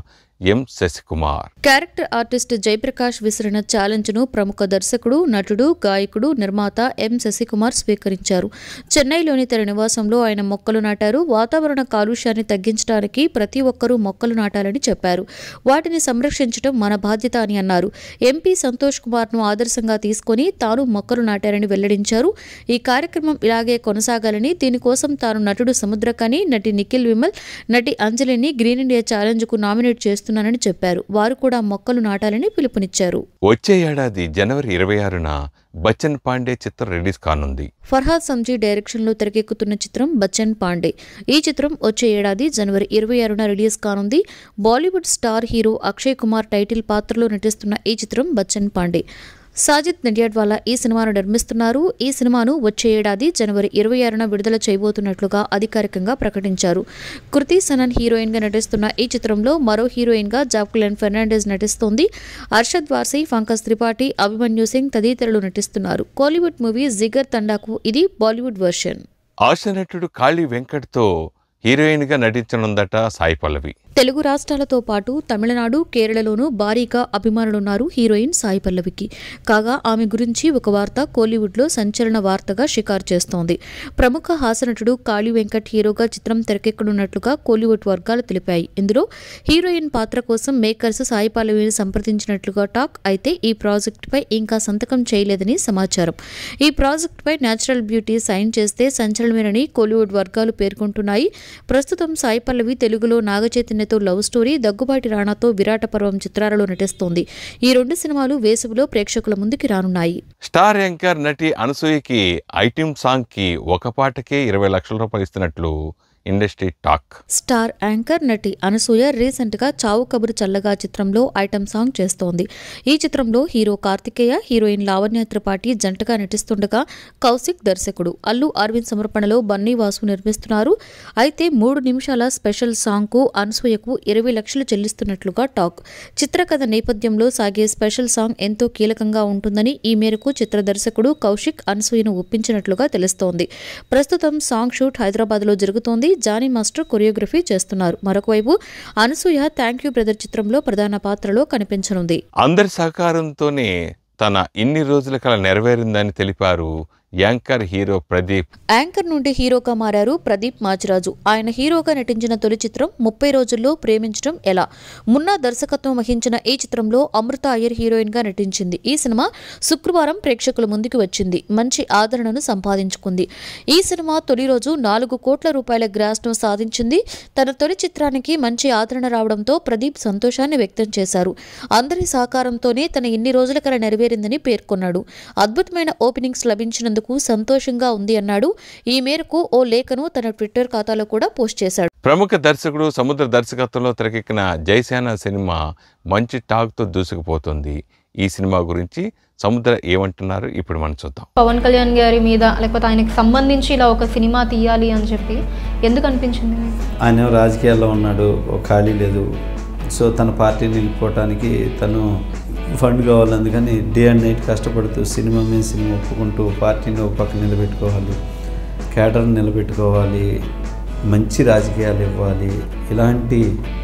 M Sasikumar character artist Jayaprakash విసిరిన ఛాలెంజ్ను ప్రముఖ దర్శకుడు నటుడు గాయకుడు నిర్మాత ఎం శశికుమార్ స్వీకరించారు చెన్నైలోని తన నివాసంలో ఆయన మొక్కలు నాటారు వాతావరణ కాలుష్యాన్ని తగ్గించడానికి ప్రతి ఒక్కరూ మొక్కలు నాటాలని చెప్పారు వాటిని సంరక్షించడం మన బాధ్యత అని అన్నారు ఎంపీ సంతోష్ కుమార్ను ఆదర్శంగా తీసుకొని తాను మొక్కలు నాటారని వెల్లడించారు ఈ కార్యక్రమం ఇలాగే కొనసాగాలని దీనికోసం తాను నటుడు సముద్రకని నటి నిఖిల్ విమల్ నటి అంజలిని గ్రీన్ ఇండియా ఛాలెంజ్కు నామినేట్ చేస్తున్నానని చెప్పారు వారు కూడా మొక్కలు నాటాలని పిలుపునిచ్చారు వచ్చే ఏడాది జనవరి ఇరవై ఆరున బచ్చన్ పాండే చిత్రం రిలీజ్ కానుంది ఫర్హాద్ సంజీ డైరెక్షన్లో తెరకెక్కుతున్న చిత్రం బచ్చన్ పాండే ఈ చిత్రం వచ్చే ఏడాది జనవరి ఇరవై ఆరున రిలీజ్ కానుంది Bollywood star hero Akshay Kumar title పాత్రలో నటిస్తున్న ఈ చిత్రం బచ్చన్ పాండే సాజిద్ నడియాడ్వాలా ఈ సినిమాను నిర్మిస్తున్నారు ఈ సినిమాను వచ్చే ఏడాది జనవరి ఇరవై ఆరున విడుదల చేయబోతున్నట్లుగా అధికారికంగా ప్రకటించారు కృతి సనన్ హీరోయిన్గా నటిస్తున్న ఈ చిత్రంలో మరో హీరోయిన్గా జాక్లిన్ ఫెర్నాండెజ్ నటిస్తోంది అర్షద్ వార్సీ పంకజ్ త్రిపాఠి అభిమన్యు సింగ్ తదితరులు నటిస్తున్నారు కోలీవుడ్ మూవీ జిగర్ తండాకు ఇది బాలీవుడ్ వర్షన్ ఆశ నటుడు కాళీ వెంకట్తో హీరోయిన్గా నటించనుందట సాయి పల్లవి తెలుగు రాష్ట్రాలతో పాటు తమిళనాడు కేరళలోనూ భారీగా అభిమానులున్నారు హీరోయిన్ సాయి పల్లవికి కాగా ఆమె గురించి ఒక వార్త కోలీవుడ్లో సంచలన వార్తగా షికారు చేస్తోంది ప్రముఖ హాస్యనటుడు కాళీ వెంకట్ హీరోగా చిత్రం తెరకెక్కనున్నట్లుగా కోలీవుడ్ వర్గాలు తెలిపాయి ఇందులో హీరోయిన్ పాత్ర కోసం మేకర్స్ సాయి పల్లవిని సంప్రదించినట్లుగా టాక్ అయితే ఈ ప్రాజెక్టుపై ఇంకా సంతకం చేయలేదని సమాచారం ఈ ప్రాజెక్టుపై నేచురల్ బ్యూటీ సైన్ చేస్తే సంచలనమేనని కోలీవుడ్ వర్గాలు పేర్కొంటున్నాయి ప్రస్తుతం సాయి పల్లవి తెలుగులో నాగచైతన్యతో లవ్ స్టోరీ దగ్గుబాటి రాణాతో విరాట పర్వం చిత్రాలలో నటిస్తోంది ఈ రెండు సినిమాలు వేసవిలో ప్రేక్షకుల ముందుకి రానున్నాయి స్టార్ యాంకర్ నటి అనసూయకి ఐటెం సాంగ్కి ఒక పాటకే ఇరవై లక్షల రూపాయలు ఇస్తున్నట్లు ఇండస్ట్రీ టాక్ స్టార్ యాంకర్ నటి అనసూయ రీసెంట్ గా చావు కబురు చల్లగా చిత్రంలో ఐటమ్ సాంగ్ చేస్తోంది ఈ చిత్రంలో హీరో కార్తికేయ హీరోయిన్ లావణ్య త్రిపాఠి జంటగా నటిస్తుండగా కౌశిక్ దర్శకుడు అల్లు అరవింద్ సమర్పణలో బన్నీ వాసు నిర్మిస్తున్నారు అయితే మూడు నిమిషాల స్పెషల్ సాంగ్ కు అనసూయకు ఇరవై లక్షలు చెల్లిస్తున్నట్లుగా టాక్ చిత్రకథ నేపథ్యంలో సాగే స్పెషల్ సాంగ్ ఎంతో కీలకంగా ఉంటుందని ఈ మేరకు చిత్ర దర్శకుడు కౌశిక్ అనసూయను ఒప్పించినట్లుగా తెలుస్తోంది ప్రస్తుతం సాంగ్ షూట్ హైదరాబాద్లో జరుగుతోంది జానీ మాస్టర్ కొరియోగ్రఫీ చేస్తున్నారు మరొకవైపు అనసూయ థ్యాంక్ యూ బ్రదర్ చిత్రంలో ప్రధాన పాత్రలో కనిపించనుంది అందరి సహకారంతోనే తన ఇన్ని రోజుల కల నెరవేరిందని తెలిపారు యాంకర్ హీరో ప్రదీప్ యాంకర్ నుండి హీరోగా మారారు ప్రదీప్ మాచిరాజు ఆయన హీరోగా నటించిన తొలి చిత్రం ముప్పై రోజుల్లో ప్రేమించడం ఎలా మున్నా దర్శకత్వం వహించిన ఈ చిత్రంలో అమృత అయ్యర్ హీరోయిన్ గా నటించింది ఈ సినిమా శుక్రవారం ప్రేక్షకుల ముందుకు వచ్చింది మంచి ఆదరణను సంపాదించుకుంది ఈ సినిమా తొలి రోజు నాలుగు కోట్ల రూపాయల గ్రాస్ ను సాధించింది తన తొలి చిత్రానికి మంచి ఆదరణ రావడంతో ప్రదీప్ సంతోషాన్ని వ్యక్తం చేశారు అందరి సహకారంతోనే తన ఇన్ని రోజుల కల నెరవేరిందని పేర్కొన్నాడు అద్భుతమైన ఓపెనింగ్స్ లభించినందుకు సంతోషంగా ఉంది అన్నాడు ఈ మేరకు ఓ లేఖను తన ట్విట్టర్ ఖాతాలో కూడా పోస్ట్ చేశాడు ప్రముఖ దర్శకుడు సముద్ర దర్శకత్వంలో తెరకెక్కిన జైసేన సినిమా మంచి టాక్తో దూసుకుపోతుంది ఈ సినిమా గురించి సముద్ర ఏమంటున్నారు ఇప్పుడు మనం చూద్దాం పవన్ కళ్యాణ్ గారి మీద లేకపోతే ఆయనకి సంబంధించి ఇలా ఒక సినిమా తీయాలి అని చెప్పి ఎందుకు అనిపించింది మీకు? ఆయన రాజకీయాల్లో ఉన్నాడు ఒక ఖాళీ లేదు సో తన పార్టీని నిలుపుకోవటానికి తను ఫండ్ కావాలి అందుకని డే అండ్ నైట్ కష్టపడుతూ సినిమా మీద సినిమా ఒప్పుకుంటూ పార్టీని ఒక పక్క నిలబెట్టుకోవాలి కేడర్ని నిలబెట్టుకోవాలి మంచి రాజకీయాలు ఇవ్వాలి ఇలాంటి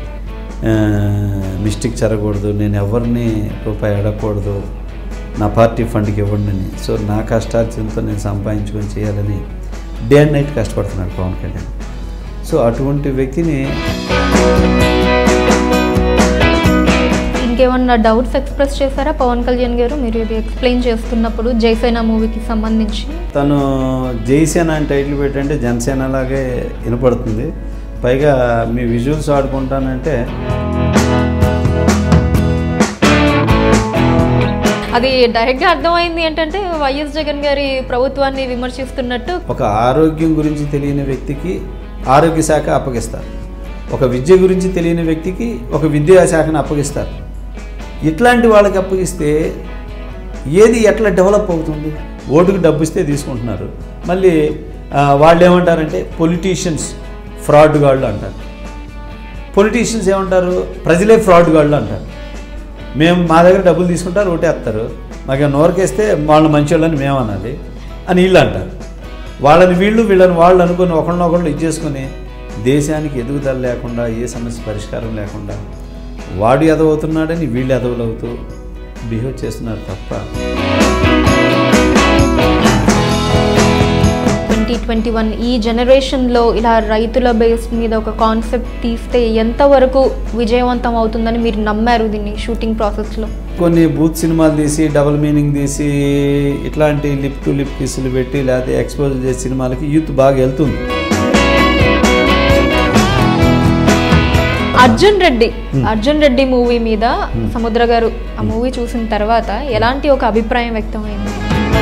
మిస్టేక్ జరగకూడదు నేను ఎవరిని రూపాయి అడగకూడదు నా పార్టీ ఫండ్కి ఇవ్వండి అని సో నా కష్టార్జనతో నేను సంపాదించుకొని చేయాలని డే అండ్ నైట్ కష్టపడుతున్నాడు పవన్ కళ్యాణ్ సో అటువంటి వ్యక్తిని ఇంకేమన్నా డౌట్స్ ఎక్స్ప్రెస్ చేశారా పవన్ కళ్యాణ్ గారు మీరు ఇది ఎక్స్ప్లెయిన్ చేస్తున్నప్పుడు జైసేన మూవీకి సంబంధించి తను జైసేన అని టైటిల్ పెట్టంటే జనసేన లాగే వినపడుతుంది పైగా మీ విజువల్స్ ఆడుకుంటానంటే అది డైరెక్ట్గా అర్థమైంది ఏంటంటే వైఎస్ జగన్ గారి ప్రభుత్వాన్ని విమర్శిస్తున్నట్టు ఒక ఆరోగ్యం గురించి తెలియని వ్యక్తికి ఆరోగ్య శాఖ అప్పగిస్తారు ఒక విద్య గురించి తెలియని వ్యక్తికి ఒక విద్యా శాఖను అప్పగిస్తారు ఇట్లాంటి వాళ్ళకి అప్పగిస్తే ఏది ఎట్లా డెవలప్ అవుతుంది ఓటుకు డబ్బు ఇస్తే తీసుకుంటున్నారు మళ్ళీ ఆ, వాళ్ళు ఏమంటారంటే పొలిటీషియన్స్ ఫ్రాడ్ గాళ్ళు అంటారు పొలిటీషియన్స్ ఏమంటారు ప్రజలే ఫ్రాడ్ గాళ్ళు అంటారు మేము మా దగ్గర డబ్బులు తీసుకుంటారు ఓటేస్తారు మాకు నోరకేస్తే వాళ్ళ మంచి వాళ్ళని మేము అనాలి అని వీళ్ళు అంటారు వాళ్ళని వీళ్ళు వీళ్ళని వాళ్ళు అనుకొని ఒకళ్ళనొకళ్ళు ఇచ్చేసుకొని దేశానికి ఎదుగుదల లేకుండా ఏ సమస్య పరిష్కారం లేకుండా వాడు ఎదవవుతున్నాడని వీళ్ళు ఎదవలు అవుతూ బిహేవ్ చేస్తున్నారు తప్ప ట్వంటీ ట్వంటీ వన్ ఈ జనరేషన్లో ఇలా రైతుల బేస్ మీద ఒక కాన్సెప్ట్ తీస్తే ఎంతవరకు విజయవంతం అవుతుందని మీరు నమ్మారు దీన్ని షూటింగ్ ప్రాసెస్లో కొన్ని బూత్ సినిమాలు తీసి డబుల్ మీనింగ్ తీసి ఇట్లాంటి లిప్ టు లిప్ కిస్సులు పెట్టి లేకపోతే ఎక్స్పోజ్ చేసే సినిమాలకి యూత్ బాగా వెళ్తుంది అర్జున్ రెడ్డి అర్జున్ రెడ్డి మూవీ మీద సముద్ర గారు ఆ మూవీ చూసిన తర్వాత ఎలాంటి ఒక అభిప్రాయం వ్యక్తమైంది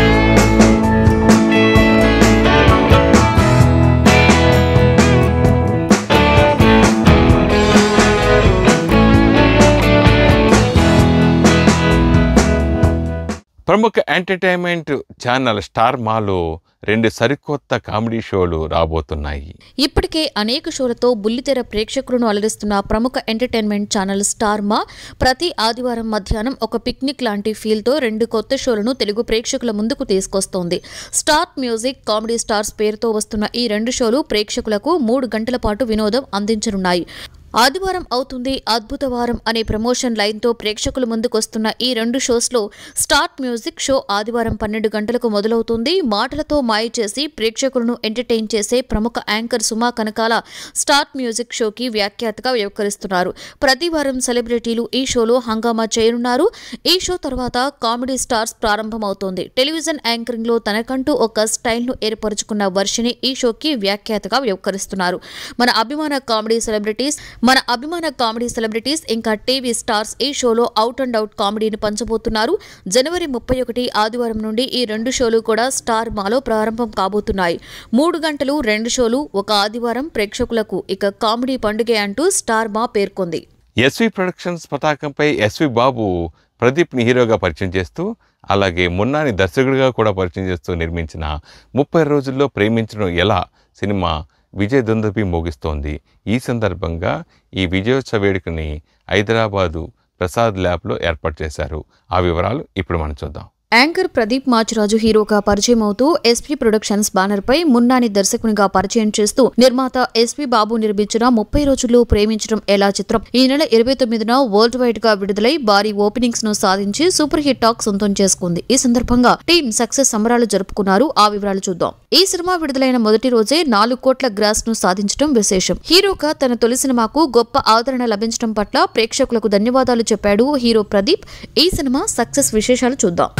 ప్రముఖ ఎంటర్టైన్మెంట్ ఛానల్ స్టార్ మాలో రెండు సరికొత్త కామెడీ షోలు రాబోతున్నాయి ఇప్పటికే అనేక షోలతో బుల్లితెర ప్రేక్షకులను అలరిస్తున్న ప్రముఖ ఎంటర్టైన్మెంట్ ఛానల్ స్టార్ మా ప్రతి ఆదివారం మధ్యాహ్నం ఒక పిక్నిక్ లాంటి ఫీల్తో రెండు కొత్త షోలను తెలుగు ప్రేక్షకుల ముందుకు తీసుకొస్తోంది స్టార్ మ్యూజిక్ కామెడీ స్టార్స్ పేరుతో వస్తున్న ఈ రెండు షోలు ప్రేక్షకులకు మూడు గంటల పాటు వినోదం అందించనున్నాయి ఆదివారం అవుతుంది అద్భుత వారం అనే ప్రమోషన్ లైన్తో ప్రేక్షకుల ముందుకొస్తున్న ఈ రెండు షోస్లో స్టార్ట్ మ్యూజిక్ షో ఆదివారం పన్నెండు గంటలకు మొదలవుతుంది మాటలతో మాయ చేసి ప్రేక్షకులను ఎంటర్టైన్ చేసే ప్రముఖ anchor Suma Kanakala start music షోకి వ్యాఖ్యాతగా వ్యవహరిస్తున్నారు ప్రతి వారం సెలబ్రిటీలు ఈ షోలో హంగామా చేయనున్నారు ఈ షో తర్వాత కామెడీ స్టార్స్ ప్రారంభమవుతోంది టెలివిజన్ యాంకరింగ్ లో తనకంటూ ఒక స్టైల్ ను ఏర్పరచుకున్న వర్షిని ఈ షోకి వ్యాఖ్యాతగా వ్యవహరిస్తున్నారు మన అభిమాన కామెడీ సెలబ్రిటీస్ మన అభిమాన కామెడీ సెలబ్రిటీస్ ఇంకా టీవీ స్టార్స్ ఈ షోలో అవుట్ అండ్ అవుట్ కామెడీని పంచబోతున్నారు జనవరి ముప్పై ఒకటి ఆదివారం నుండి ఈ రెండు షోలు కూడా స్టార్ మాలో ప్రారంభం కాబోతున్నాయి మూడు గంటలు రెండు షోలు ఒక ఆదివారం ప్రేక్షకులకు ఇక కామెడీ పండుగ అంటూ స్టార్ మా పేర్కొంది ఎస్వి ప్రొడక్షన్స్ పతాకంపై ఎస్వి బాబు ప్రదీప్ని హీరోగా పరిచయం చేస్తూ అలాగే మున్నాని దర్శకుడిగా కూడా పరిచయం చేస్తూ నిర్మించిన ముప్పై రోజుల్లో ప్రేమించడం ఎలా సినిమా విజయ్ దుందపి మోగిస్తోంది ఈ సందర్భంగా ఈ విజయోత్సవ వేడుకని హైదరాబాదు ప్రసాద్ ల్యాబ్లో ఏర్పాటు చేశారు ఆ వివరాలు ఇప్పుడు మనం చూద్దాం యాంకర్ ప్రదీప్ మాచిరాజు హీరోగా పరిచయం అవుతూ ఎస్పీ ప్రొడక్షన్స్ బ్యానర్ పై మున్నాని దర్శకునిగా పరిచయం చేస్తూ నిర్మాత ఎస్పీ బాబు నిర్మించిన ముప్పై రోజుల్లో ప్రేమించడం ఎలా చిత్రం ఈ నెల ఇరవై తొమ్మిదిన వరల్డ్ వైడ్ గా విడుదలై భారీ ఓపెనింగ్స్ ను సాధించి సూపర్ హిట్ టాక్ సొంతం చేసుకుంది ఈ సందర్భంగా టీం సక్సెస్ సంబరాలు జరుపుకున్నారు ఆ వివరాలు చూద్దాం ఈ సినిమా విడుదలైన మొదటి రోజే నాలుగు కోట్ల గ్రాస్ ను సాధించడం విశేషం హీరోగా తన తొలి సినిమాకు గొప్ప ఆదరణ లభించడం పట్ల ప్రేక్షకులకు ధన్యవాదాలు చెప్పాడు హీరో ప్రదీప్ ఈ సినిమా సక్సెస్ విశేషాలు చూద్దాం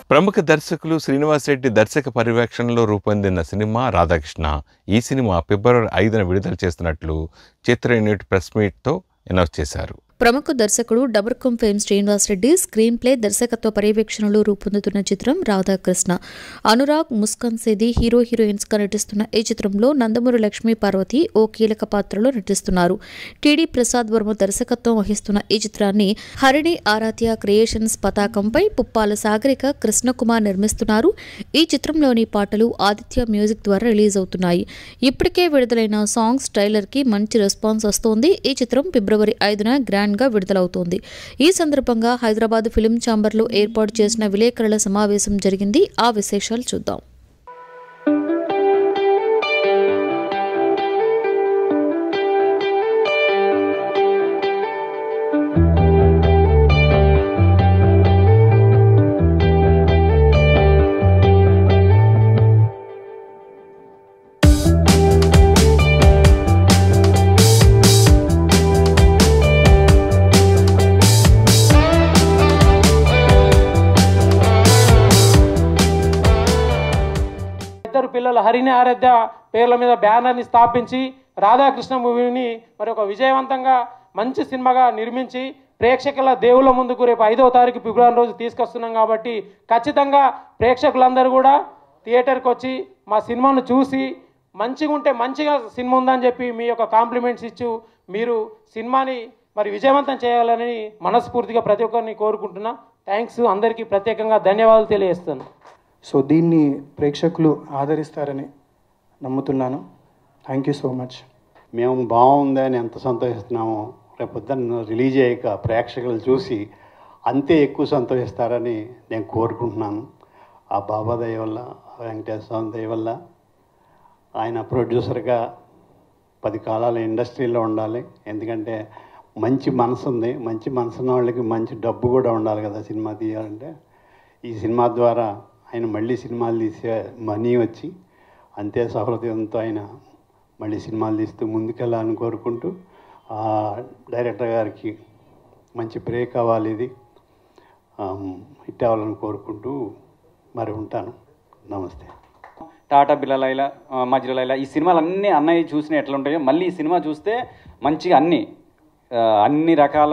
ప్రముఖ దర్శకులు శ్రీనివాస్ రెడ్డి దర్శక పర్యవేక్షణలో రూపొందిన సినిమా రాధాకృష్ణ ఈ సినిమా ఫిబ్రవరి ఐదున విడుదల చేస్తున్నట్లు చిత్ర యూనిట్ ప్రెస్ మీట్తో అనౌన్స్ చేశారు ప్రముఖ దర్శకుడు డబర్కం fame Srinivas Reddy screenplay దర్శకత్వ పర్యవేక్షణలో రూపొందుతున్న చిత్రం రాధాకృష్ణ అనురాగ్ ముస్కాన్ సేది హీరో హీరోయిన్స్ గా నటిస్తున్న ఈ చిత్రంలో నందమూరి లక్ష్మీ పార్వతి ఓ కీలక పాత్రలో నటిస్తున్నారు టీడీ ప్రసాద్ వర్మ దర్శకత్వం వహిస్తున్న ఈ చిత్రాన్ని హరిణి ఆరాధ్య క్రియేషన్స్ పతాకంపై పుప్పాల సాగరిక కృష్ణకుమార్ నిర్మిస్తున్నారు ఈ చిత్రంలోని పాటలు ఆదిత్య మ్యూజిక్ ద్వారా రిలీజ్ అవుతున్నాయి ఇప్పటికే విడుదలైన సాంగ్స్ ట్రైలర్ కి మంచి రెస్పాన్స్ వస్తోంది ఈ చిత్రం ఫిబ్రవరి ఐదున గ్రాండ్ గా విడుదలవుతోంది ఈ సందర్భంగా హైదరాబాద్ ఫిలిం ఛాంబర్లో ఏర్పాటు చేసిన విలేకరుల సమావేశం జరిగింది ఆ విశేషాలు చూద్దాం ఇద్దరు పిల్లలు హరిణి ఆరాధ్య పేర్ల మీద బ్యానర్ని స్థాపించి రాధాకృష్ణ మూవీని మరి ఒక విజయవంతంగా మంచి సినిమాగా నిర్మించి ప్రేక్షకుల దేవుళ్ళ ముందుకు రేపు ఐదవ తారీఖు ఫిబ్రవరి రోజు తీసుకొస్తున్నాం కాబట్టి ఖచ్చితంగా ప్రేక్షకులందరూ కూడా థియేటర్కి వచ్చి మా సినిమాను చూసి మంచిగా ఉంటే మంచిగా సినిమా ఉందని చెప్పి మీ యొక్క కాంప్లిమెంట్స్ ఇచ్చు మీరు సినిమాని మరి విజయవంతం చేయాలని మనస్ఫూర్తిగా ప్రతి ఒక్కరిని కోరుకుంటున్నా థ్యాంక్స్ అందరికీ ప్రత్యేకంగా ధన్యవాదాలు తెలియజేస్తాను సో దీన్ని ప్రేక్షకులు ఆదరిస్తారని నమ్ముతున్నాను థ్యాంక్ యూ సో మచ్ మేము బాగుందని ఎంత సంతోషిస్తున్నామో రేపొద్దున రిలీజ్ అయ్యాక ప్రేక్షకులు చూసి అంతే ఎక్కువ సంతోషిస్తారని నేను కోరుకుంటున్నాను ఆ బాబా దయ వల్ల ఆ వెంకటేశ్వర స్వామి దయ వల్ల ఆయన ప్రొడ్యూసర్గా పది కాలాల ఇండస్ట్రీలో ఉండాలి ఎందుకంటే మంచి మనసు ఉంది మంచి మనసు ఉన్న వాళ్ళకి మంచి డబ్బు కూడా ఉండాలి కదా సినిమా తీయాలంటే ఈ సినిమా ద్వారా ఆయన మళ్ళీ సినిమాలు తీసే మనీ వచ్చి అంతే సహృదయంతో ఆయన మళ్ళీ సినిమాలు తీస్తూ ముందుకెళ్ళాలని కోరుకుంటూ ఆ డైరెక్టర్ గారికి మంచి బ్రేక్ అవ్వాలి ఇది ఆమ్, హిట్ అవ్వాలని కోరుకుంటూ మరి ఉంటాను నమస్తే టాటా బిర్లాలైలా మధ్యలైలా ఈ సినిమాలు అన్నీ అన్నయ్య చూసిన ఎట్లా ఉంటాయో మళ్ళీ ఈ సినిమా చూస్తే మంచిగా అన్ని ఆ, అన్ని రకాల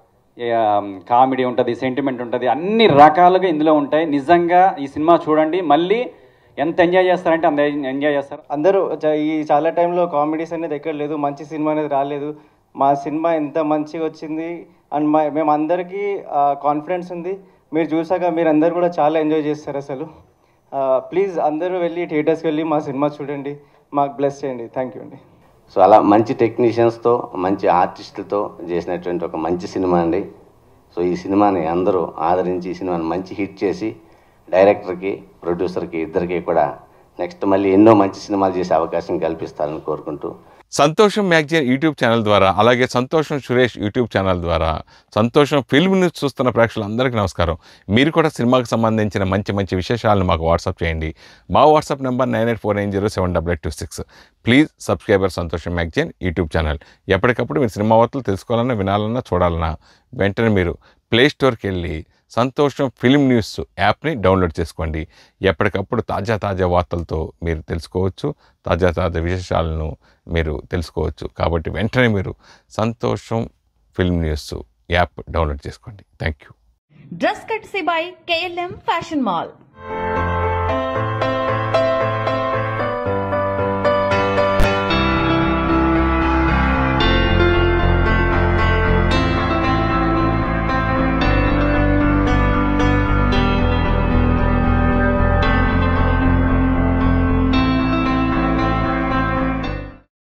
కామెడీ ఉంటుంది సెంటిమెంట్ ఉంటుంది అన్ని రకాలుగా ఇందులో ఉంటాయి నిజంగా ఈ సినిమా చూడండి మళ్ళీ ఎంత ఎంజాయ్ చేస్తారంటే అంత ఎంజాయ్ చేస్తారు అందరూ చ- ఈ చాలా టైంలో కామెడీస్ అనేది ఎక్కడ లేదు మంచి సినిమా అనేది రాలేదు మా సినిమా ఎంత మంచిగా వచ్చింది అండ్ మా మేము అందరికీ కాన్ఫిడెన్స్ ఉంది మీరు చూసాక మీరు అందరు కూడా చాలా ఎంజాయ్ చేస్తారు అసలు ప్లీజ్ అందరూ వెళ్ళి థియేటర్స్కి వెళ్ళి మా సినిమా చూడండి మాకు బ్లెస్ చేయండి థ్యాంక్ యూ అండి సో అలా మంచి టెక్నీషియన్స్తో మంచి ఆర్టిస్టులతో చేసినటువంటి ఒక మంచి సినిమా అండి సో ఈ సినిమాని అందరూ ఆదరించి ఈ సినిమాని మంచి హిట్ చేసి డైరెక్టర్కి ప్రొడ్యూసర్కి ఇద్దరికి కూడా నెక్స్ట్ మళ్ళీ ఎన్నో మంచి సినిమాలు చేసే అవకాశం కల్పిస్తారని కోరుకుంటూ సంతోషం మ్యాగజైన్ యూట్యూబ్ ఛానల్ ద్వారా అలాగే సంతోషం సురేష్ యూట్యూబ్ ఛానల్ ద్వారా సంతోషం ఫిల్మ్ న్యూస్ చూస్తున్న ప్రేక్షకులందరికీ నమస్కారం మీరు కూడా సినిమాకి సంబంధించిన మంచి మంచి విశేషాలను మాకు వాట్సాప్ చేయండి మా WhatsApp number nine eight four nine zero seven double eight two six please subscriber సంతోషం మ్యాగజైన్ యూట్యూబ్ ఛానల్ ఎప్పటికప్పుడు మీరు సినిమా వార్తలు తెలుసుకోవాలన్నా వినాలన్నా చూడాలన్నా వెంటనే మీరు ప్లే స్టోర్కి వెళ్ళి సంతోషం ఫిల్మ్ న్యూస్ యాప్ని డౌన్లోడ్ చేసుకోండి ఎప్పటికప్పుడు తాజా తాజా వార్తలతో మీరు తెలుసుకోవచ్చు తాజా తాజా విశేషాలను మీరు తెలుసుకోవచ్చు కాబట్టి వెంటనే మీరు సంతోషం ఫిల్మ్ న్యూస్ యాప్ డౌన్లోడ్ చేసుకోండి thank you dress courtesy by KLM fashion mall